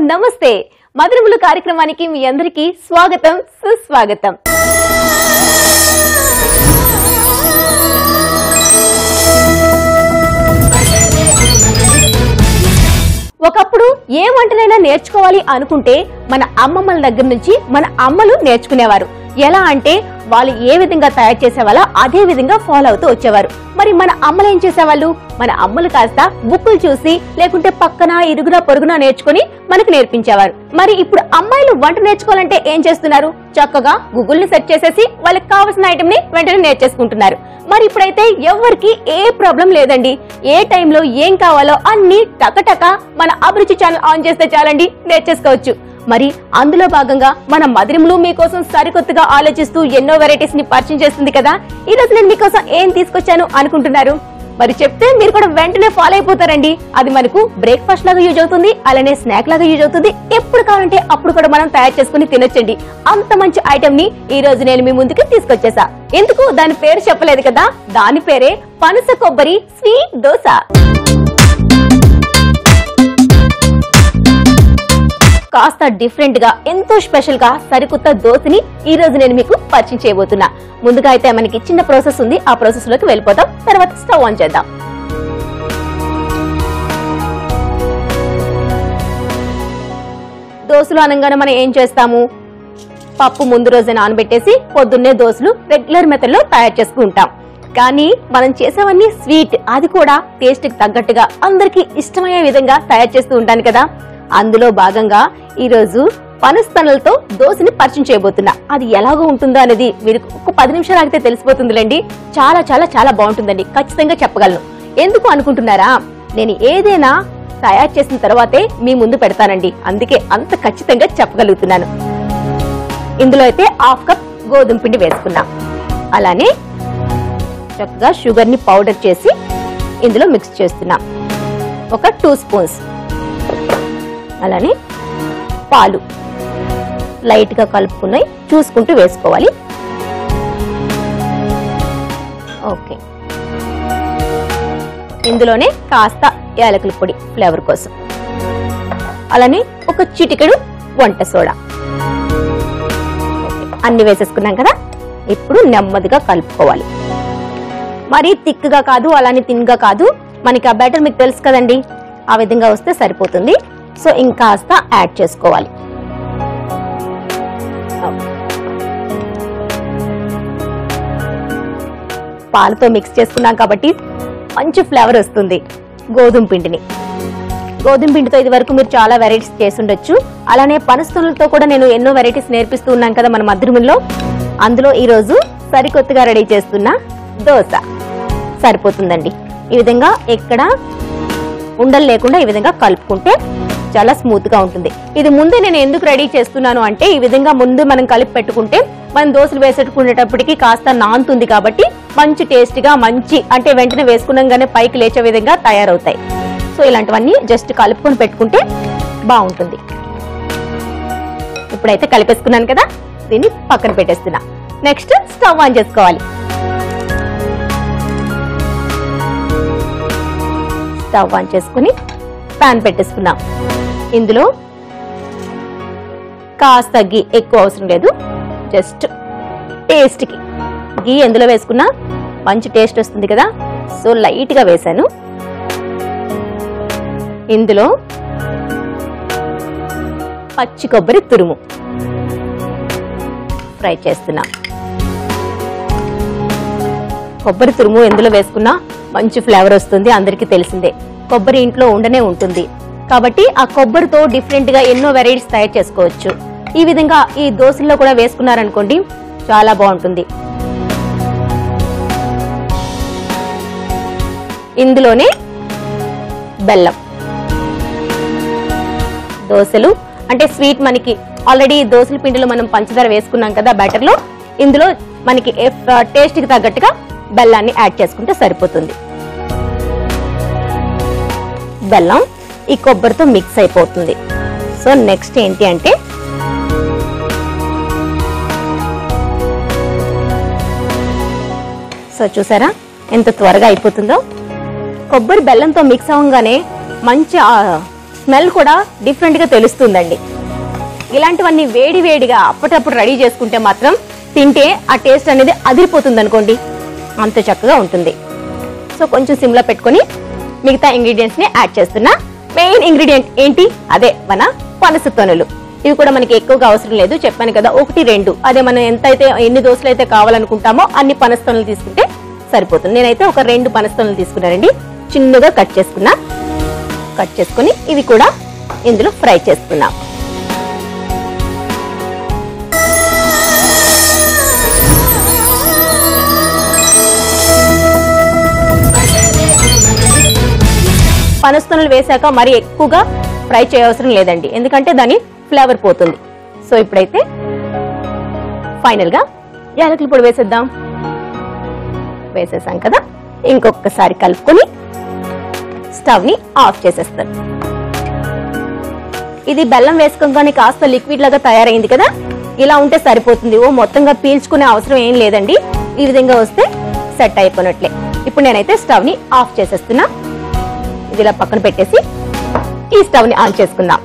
నమస్తే మధురములు కార్యక్రమానికి మీ అందరికీ స్వాగతం సుస్వాగతం ఒకప్పుడు ఏ వంటనైనా నేర్చుకోవాలి అనుకుంటే మన అమ్మమ్మల దగ్గర నుంచి మన అమ్మలు నేర్చుకునేవారు ఎలా అంటే వాళ్ళు ఏ విధంగా తయారు చేసేవాళ్ళో అదే విధంగా ఫాలో అవుతూ వచ్చేవారు మరి మన అమ్మలు ఏం చేసేవాళ్ళు మన అమ్మలు కాస్త బుక్కులు చూసి లేకుంటే పక్కన ఇరుగున పొరుగున నేర్చుకుని మనకు నేర్పించేవారు మరి ఇప్పుడు అమ్మాయిలు వంట నేర్చుకోవాలంటే ఏం చేస్తున్నారు చక్కగా గూగుల్ ని సెర్చ్ చేసేసి వాళ్ళకి కావాల్సిన ఐటమ్ ని వెంటనే నేర్చేసుకుంటున్నారు మరి ఇప్పుడైతే ఎవరికి ఏ ప్రాబ్లం లేదండి ఏ టైంలో ఏం కావాలో అన్ని టకటక మన అభిరుచి ఛానల్ ఆన్ చేస్తే చాలండి నేర్చేసుకోవచ్చు మరి అందులో భాగంగా మన మధురములు మీకోసం సరికొత్తగా ఆలోచిస్తూ ఎన్నో వెరైటీస్ ని పరిచయం చేస్తుంది కదా ఈ రోజు నేను మీకోసం ఏం తీసుకొచ్చాను అనుకుంటున్నారు మరి చెప్తే మీరు కూడా వెంటనే ఫాలో అయిపోతారండి అది మనకు బ్రేక్ఫాస్ట్ లాగా యూజ్ అవుతుంది అలానే స్నాక్ లాగా యూజ్ అవుతుంది ఎప్పుడు కావాలంటే అప్పుడు కూడా మనం తయారు చేసుకుని తినొచ్చండి అంత మంచి ఐటమ్ ని ఈ రోజు నేను మీ ముందుకు తీసుకొచ్చేసా ఎందుకు దాని పేరు చెప్పలేదు కదా దాని పేరే పనస కొబ్బరి స్వీట్ దోశ కాస్త డిఫరెంట్ గా ఎంతో స్పెషల్ గా సరికొత్త దోశని ఈ రోజు నేను మీకు పరిచయం చేయబోతున్నా ముందుగా అయితే మనకి చిన్న ప్రాసెస్ ఉంది ఆ ప్రాసెస్ లోకి వెళ్ళిపోతాం తర్వాత స్టవ్ ఆన్ చేద్దాం దోశలు అనగానే మనం ఏం చేస్తాము పప్పు ముందు రోజే నానబెట్టేసి పొద్దున్నే దోశలు రెగ్యులర్ మెథడ్ లో తయారు చేసుకుంటాం కానీ మనం చేసేవన్నీ స్వీట్ అది కూడా టేస్ట్ కి తగ్గట్టుగా అందరికి ఇష్టమయ్యే విధంగా తయారు చేస్తూ ఉంటాను కదా అందులో భాగంగా ఈ రోజు పనస్తనలతో దోశని పరిచయం చేయబోతున్నా అది ఎలాగో ఉంటుందో అనేది మీరు ఒక పది నిమిషాలు ఆగితే తెలిసిపోతుందిలేండి చాలా చాలా చాలా బాగుంటుందండి ఖచ్చితంగా చెప్పగలను ఎందుకు అనుకుంటున్నారా నేను ఏదైనా తయారు చేసిన తర్వాతే మీ ముందు పెడతానండి అందుకే అంత ఖచ్చితంగా చెప్పగలుగుతున్నాను ఇందులో అయితే హాఫ్ కప్ గోధుమ పిండి వేసుకున్నాం అలానే చక్కగా షుగర్ ని పౌడర్ చేసి ఇందులో మిక్స్ చేస్తున్నాం ఒక టూ స్పూన్స్ అలానే పాలు లైట్ గా కలుపుకున్నాయి చూసుకుంటూ వేసుకోవాలి ఓకే ఇందులోనే కాస్త యాలకుల పొడి ఫ్లేవర్ కోసం అలానే ఒక చిటికెడు వంట సోడా ఓకే, అన్ని వేసేసుకున్నాం కదా ఇప్పుడు నెమ్మదిగా కలుపుకోవాలి మరీ థిక్గా కాదు అలానే తిన్గా కాదు మనకి ఆ బ్యాటర్ మీకు తెలుసు కదండి ఆ విధంగా వస్తే సరిపోతుంది సో ఇంకాస్త యాడ్ చేసుకోవాలి ఓకే. పాలతో మిక్స్ చేసుకున్నాం కాబట్టి మంచి ఫ్లేవర్ వస్తుంది గోధుమ పిండిని గోధుమ పిండితో ఇది వరకు మీరు చాలా వెరైటీస్ చేసి ఉండొచ్చు అలానే పనస్తులతో కూడా నేను ఎన్నో వెరైటీస్ నేర్పిస్తూ ఉన్నాను కదా మన మధురములో అందులో ఈ రోజు సరికొత్తగా రెడీ చేస్తున్న దోశ సరిపోతుందండి ఈ విధంగా ఎక్కడ ఉండలు లేకుండా ఈ విధంగా కలుపుకుంటే చాలా స్మూత్ గా ఉంటుంది ఇది ముందే నేను ఎందుకు రెడీ చేస్తున్నాను అంటే ఈ విధంగా ముందు మనం కలిపి పెట్టుకుంటే మనం దోశలు వేసేట్టుకునేటప్పటికి కాస్త నానుతుంది కాబట్టి మంచి టేస్ట్ గా మంచి అంటే వెంటనే వేసుకున్నాగానే పైకి లేచే విధంగా తయారవుతాయి సో ఇలాంటివన్నీ జస్ట్ కలుపుకొని పెట్టుకుంటే బాగుంటుంది ఇప్పుడైతే కలిపేసుకున్నాను కదా దీన్ని పక్కన పెట్టేస్తున్నా నెక్స్ట్ స్టవ్ ఆన్ చేసుకోవాలి స్టవ్ ఆన్ చేసుకుని పాన్ పెట్టేసుకున్నాం ఇందులో కాస్త గీ ఎక్కువ అవసరం లేదు జస్ట్ టేస్ట్కి గీ ఎందులో వేసుకున్నా మంచి టేస్ట్ వస్తుంది కదా సో లైట్గా వేసాను ఇందులో పచ్చి కొబ్బరి తురుము ఫ్రై చేస్తున్నా కొబ్బరి తురుము ఎందులో వేసుకున్నా మంచి ఫ్లేవర్ వస్తుంది అందరికీ తెలిసిందే కొబ్బరి ఇంట్లో ఉండనే ఉంటుంది కాబట్టి ఆ కొబ్బరితో డిఫరెంట్ గా ఎన్నో వెరైటీస్ తయారు చేసుకోవచ్చు ఈ విధంగా ఈ దోశల్లో కూడా వేసుకున్నారనుకోండి చాలా బాగుంటుంది ఇందులోనే బెల్లం దోశలు అంటే స్వీట్ మనకి ఆల్రెడీ దోశల పిండిలో మనం పంచదార వేసుకున్నాం కదా బ్యాటర్ లో ఇందులో మనకి టేస్ట్ కి తగ్గట్టుగా బెల్లాన్ని యాడ్ చేసుకుంటే సరిపోతుంది బెల్లం ఈ కొబ్బరితో మిక్స్ అయిపోతుంది సో నెక్స్ట్ ఏంటి అంటే సో చూసారా ఎంత త్వరగా అయిపోతుందో కొబ్బరి బెల్లంతో మిక్స్ అవ్వగానే మంచి స్మెల్ కూడా డిఫరెంట్ గా తెలుస్తుందండి ఇలాంటివన్నీ వేడి వేడిగా అప్పటప్పుడు రెడీ చేసుకుంటే మాత్రం తింటే ఆ టేస్ట్ అనేది అదిరిపోతుంది అనుకోండి అంత చక్కగా ఉంటుంది సో కొంచెం సిమ్లో పెట్టుకొని మిగతా ఇంగ్రీడియంట్స్ ని యాడ్ చేస్తున్నా మెయిన్ ఇంగ్రీడియంట్ ఏంటి అదే మన పనస తొనలు ఇవి కూడా మనకి ఎక్కువగా అవసరం లేదు చెప్పాను కదా ఒకటి రెండు అదే మనం ఎంత అయితే ఎన్ని దోశలు అయితే కావాలనుకుంటామో అన్ని పనస తొనలు తీసుకుంటే సరిపోతుంది నేనైతే ఒక రెండు పనస తొనలు తీసుకున్నానండి చిన్నగా కట్ చేసుకున్నా కట్ చేసుకుని ఇవి కూడా ఇందులో ఫ్రై చేసుకున్నాం పనస్తొనలు వేశాక మరి ఎక్కువగా ఫ్రై చేయవసరం లేదండి ఎందుకంటే దాని ఫ్లేవర్ పోతుంది సో ఇప్పుడైతే ఫైనల్ గా యాలకుల పొడి వేసేద్దాం వేసేసాం కదా ఇంకొకసారి కలుపుకొని స్టవ్ ని ఆఫ్ చేసేస్తాను ఇది బెల్లం వేసుకోగానే కాస్త లిక్విడ్ లాగా తయారైంది కదా ఇలా ఉంటే సరిపోతుంది ఓ మొత్తంగా పీల్చుకునే అవసరం ఏం లేదండి ఈ విధంగా వస్తే సెట్ అయిపోయినట్లే ఇప్పుడు నేనైతే స్టవ్ ని ఆఫ్ చేసేస్తున్నా ఇది ఇలా పక్కన పెట్టేసి ఈ స్టవ్ ని ఆన్ చేసుకుందాం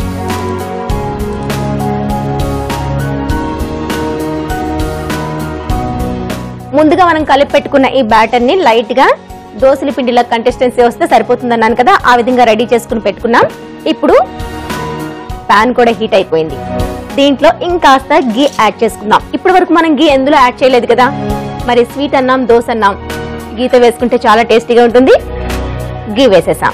ముందుగా మనం కలిపి పెట్టుకున్న ఈ బ్యాటర్ ని లైట్ గా దోసల పిండిలా కంటెస్టెన్సీ వస్తే సరిపోతుంది అన్నాను కదా ఆ విధంగా రెడీ చేసుకుని పెట్టుకున్నాం ఇప్పుడు పాన్ కూడా హీట్ అయిపోయింది దీంట్లో ఇంకాస్త గీ యాడ్ చేసుకుందాం ఇప్పటి వరకు మనం గీ ఎందులో యాడ్ చేయలేదు కదా మరి స్వీట్ అన్నాం దోశ అన్నాం గీతో వేసుకుంటే చాలా టేస్టీగా ఉంటుంది గీ వేసేసాం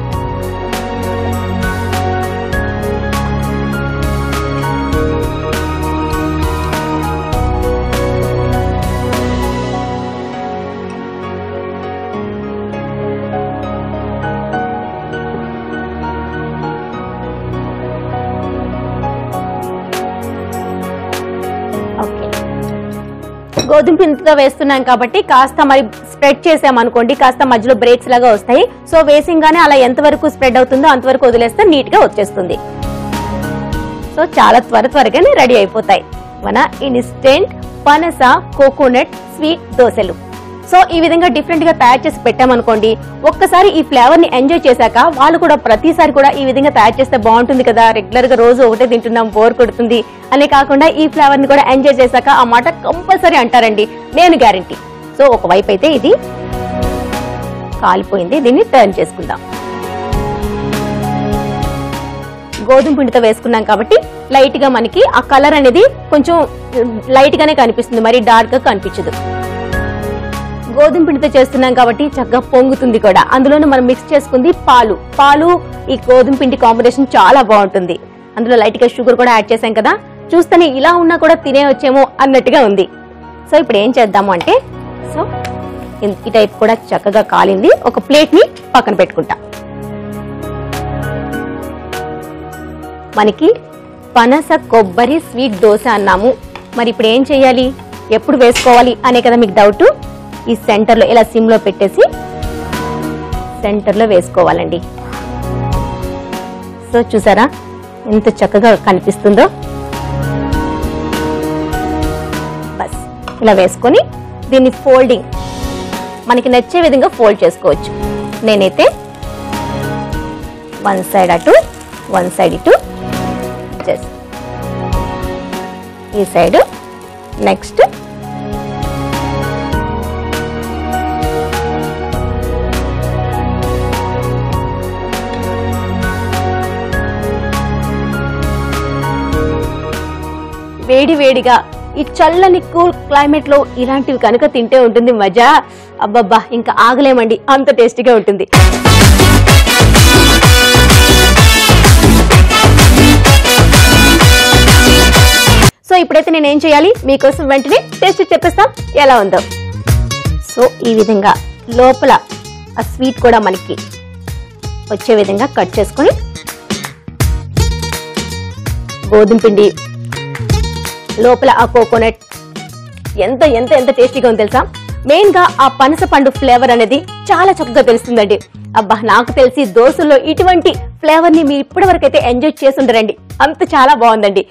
ఓకే గోధుమ పిండితో వేస్తున్నాం కాబట్టి కాస్త మరి స్ప్రెడ్ చేసామనుకోండి కాస్త మధ్యలో బ్రేక్స్ లాగా వస్తాయి సో వేసింగానే అలా ఎంతవరకు స్ప్రెడ్ అవుతుందో అంతవరకు వదిలేస్తే నీట్ గా వచ్చేస్తుంది సో చాలా త్వర త్వరగానే రెడీ అయిపోతాయి మన ఇన్స్టెంట్ పనస కోకోనట్ స్వీట్ దోశలు సో ఈ విధంగా డిఫరెంట్ గా తయారు చేసి పెట్టామనుకోండి ఒక్కసారి ఈ ఫ్లేవర్ ని ఎంజాయ్ చేశాక వాళ్ళు కూడా ప్రతిసారి కూడా ఈ విధంగా తయారు చేస్తే బాగుంటుంది కదా రెగ్యులర్ గా రోజు ఒకటే తింటున్నాం బోర్ కొడుతుంది అనే కాకుండా ఈ ఫ్లేవర్ ని కూడా ఎంజాయ్ చేశాక ఆ మాట కంపల్సరీ అంటారండి నేను గ్యారంటీ సో ఒకవైపు అయితే ఇది కాలిపోయింది దీన్ని టర్న్ చేసుకుందాం గోధుమ పిండితో వేసుకున్నాం కాబట్టి లైట్ గా మనకి ఆ కలర్ అనేది కొంచెం లైట్ గానే కనిపిస్తుంది మరి డార్క్ గా కనిపించదు గోధుమ పిండితో చేస్తున్నాం కాబట్టి చక్కగా పొంగుతుంది కూడా అందులోనే మనం మిక్స్ చేసుకుంది పాలు పాలు ఈ గోధుమ పిండి కాంబినేషన్ చాలా బాగుంటుంది అందులో లైట్ గా షుగర్ కూడా యాడ్ చేసాం కదా చూస్తేనే ఇలా ఉన్నా కూడా తినేయొచ్చేమో అన్నట్టుగా ఉంది సో ఇప్పుడు ఏం చేద్దాము అంటే సో ఇన్- ఈ టైప్ కూడా చక్కగా కాలింది ఒక ప్లేట్ ని పక్కన పెట్టుకుంటా మనకి పనస కొబ్బరి స్వీట్ దోశ అన్నాము మరి ఇప్పుడు ఏం చేయాలి ఎప్పుడు వేసుకోవాలి అనే కదా మీకు డౌట్ ఈ సెంటర్ లో ఇలా సిమ్ లో పెట్టేసి సెంటర్ లో వేసుకోవాలండి సో చూసారా ఎంత చక్కగా కనిపిస్తుందో బస్ ఇలా వేసుకొని దీన్ని ఫోల్డింగ్ మనకి నచ్చే విధంగా ఫోల్డ్ చేసుకోవచ్చు నేనైతే వన్ సైడ్ అటు వన్ సైడ్ ఇటు జస్ట్ ఈ సైడ్ నెక్స్ట్ వేడి వేడిగా ఈ చల్లని కూల్ క్లైమేట్ లో ఇలాంటివి కనుక తింటే ఉంటుంది మజా అబ్బబ్బా ఇంకా ఆగలేమండి అంత టేస్టీగా ఉంటుంది సో ఇప్పుడైతే నేను ఏం చేయాలి మీకోసం వెంటనే టేస్ట్ చెప్పేస్తాం ఎలా ఉందో సో ఈ విధంగా లోపల ఆ స్వీట్ కూడా మనకి వచ్చే విధంగా కట్ చేసుకొని గోధుమ పిండి లోపల ఆ కోకోనట్ ఎంత ఎంత ఎంత టేస్టీగా ఉంది తెలుసా మెయిన్ గా ఆ పనస పండు ఫ్లేవర్ అనేది చాలా చక్కగా తెలుస్తుందండి అబ్బా నాకు తెలిసి దోశల్లో ఇటువంటి ఫ్లేవర్ ని మీరు ఇప్పటి వరకు అయితే ఎంజాయ్ చేసి ఉండరండి అంత చాలా బాగుందండి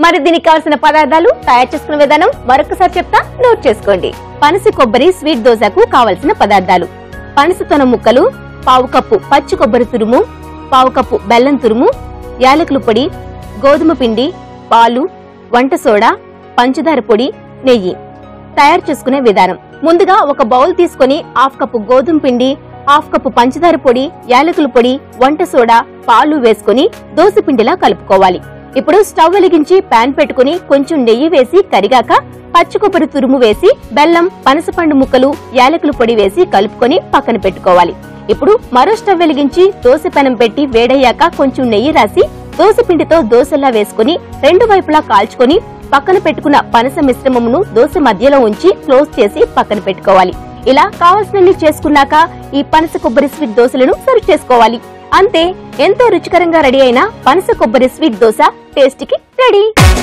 మరి దీనికి కావాల్సిన పదార్థాలు తయారు చేసుకునే విధానం మరొకసారి చెప్తా నోట్ చేసుకోండి పనస కొబ్బరి స్వీట్ దోశకు కావలసిన పదార్థాలు పనస తొన ముక్కలు పావు కప్పు పచ్చి కొబ్బరి తురుము పావు కప్పు బెల్లం తురుము యాలకుల పొడి గోధుమ పిండి పాలు వంట సోడా పంచదార పొడి నెయ్యి తయారు చేసుకునే విధానం ముందుగా ఒక బౌల్ తీసుకొని హాఫ్ కప్పు గోధుమ పిండి హాఫ్ కప్పు పంచదార పొడి యాలకుల పొడి వంట సోడా పాలు వేసుకుని దోశ పిండిలా కలుపుకోవాలి ఇప్పుడు స్టవ్ వెలిగించి పాన్ పెట్టుకుని కొంచెం నెయ్యి వేసి కరిగాక పచ్చి కొబ్బరి తురుము వేసి బెల్లం పనసపండు ముక్కలు యాలకుల పొడి వేసి కలుపుకొని పక్కన పెట్టుకోవాలి ఇప్పుడు మరో స్టవ్ వెలిగించి దోశ పెనం పెట్టి వేడయ్యాక కొంచెం నెయ్యి రాసి దోశ పిండితో దోశలా వేసుకుని రెండు వైపులా కాల్చుకొని పక్కన పెట్టుకున్న పనస మిశ్రమమును దోశ మధ్యలో ఉంచి క్లోజ్ చేసి పక్కన పెట్టుకోవాలి ఇలా కావలసినన్ని చేసుకున్నాక ఈ పనస కొబ్బరి స్వీట్ దోశలను సర్వ్ చేసుకోవాలి అంతే ఎంతో రుచికరంగా రెడీ అయిన పనస కొబ్బరి స్వీట్ దోశ టేస్ట్ కి రెడీ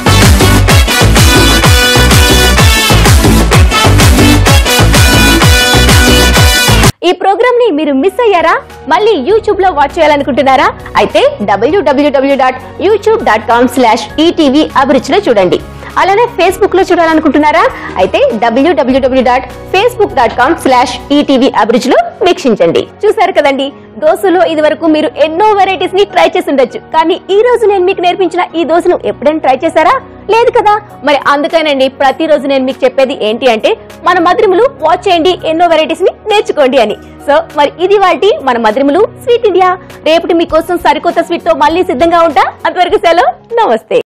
ఈ ప్రోగ్రామ్ ని మీరు మిస్ అయ్యారా మళ్ళీ యూట్యూబ్ లో వాచ్ చేయాలనుకుంటున్నారా అయితే WWW dot YouTube dot com slash ETV అభిరుచిలో చూడండి అలానే ఫేస్బుక్ లో చూడాలనుకుంటున్నారా అయితే WWW dot Facebook dot com slash ETV అభిరుచిలో వీక్షించండి చూసారు కదండి దోశలో ఇది వరకు మీరు ఎన్నో వెరైటీస్ ని ట్రై చేసి ఉండొచ్చు కానీ ఈ రోజు నేను మీకు నేర్పించిన ఈ దోశను ఎప్పుడైనా ట్రై చేశారా లేదు కదా మరి అందుకేనండి ప్రతిరోజు నేను మీకు చెప్పేది ఏంటి అంటే మన మధురిములు వాచ్ చేయండి ఎన్నో వెరైటీస్ ని నేర్చుకోండి అని సో మరి ఇది వాటి మన మధురిములు స్వీట్ ఇండియా రేపటి మీకోసం సరికొత్త స్వీట్ తో మళ్ళీ సిద్ధంగా ఉంటా అంతవరకు సెలవు నమస్తే